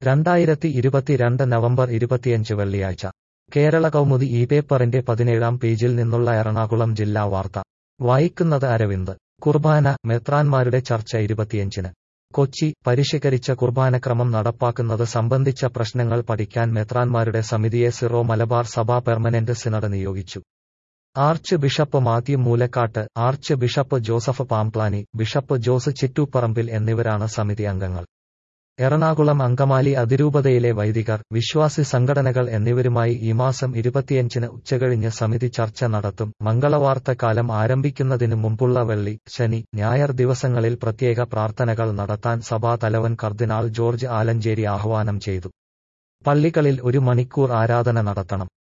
രണ്ടായിരത്തി ഇരുപത്തിരണ്ട് നവംബർ ഇരുപത്തിയഞ്ച് വെള്ളിയാഴ്ച കേരള കൗമുദി ഈ പേപ്പറിന്റെ പതിനേഴാം പേജിൽ നിന്നുള്ള എറണാകുളം ജില്ലാ വാർത്ത വായിക്കുന്നത് അരവിന്ദ് കുർബാന മെത്രാൻമാരുടെ ചർച്ച ഇരുപത്തിയഞ്ചിന് കൊച്ചി പരിഷ്കരിച്ച കുർബാനക്രമം നടപ്പാക്കുന്നത് സംബന്ധിച്ച പ്രശ്നങ്ങൾ പഠിക്കാൻ മെത്രാൻമാരുടെ സമിതിയെ സിറോ മലബാർ സഭ പെർമനന്റ് സിനഡ് നിയോഗിച്ചു archbishop Mathew Moolakkattu archbishop Joseph Pamplany bishop Jose Chittooparambil എന്നിവരാണ് സമിതി അംഗങ്ങൾ എറണാകുളം അങ്കമാലി അതിരൂപതയിലെ വൈദികർ വിശ്വാസി സംഘടനകൾ എന്നിവരുമായി ഈ മാസം ഇരുപത്തിയഞ്ചിന് ഉച്ചകഴിഞ്ഞ് സമിതി ചർച്ച നടത്തും മംഗളവാർത്തക്കാലം ആരംഭിക്കുന്നതിന് മുമ്പുള്ള വെള്ളി ശനി ഞായർ ദിവസങ്ങളിൽ പ്രത്യേക പ്രാർത്ഥനകൾ നടത്താൻ സഭാ തലവൻ കർദിനാൾ ജോർജ് ആലഞ്ചേരി ആഹ്വാനം ചെയ്തു പള്ളികളിൽ ഒരു മണിക്കൂർ ആരാധന നടത്തണം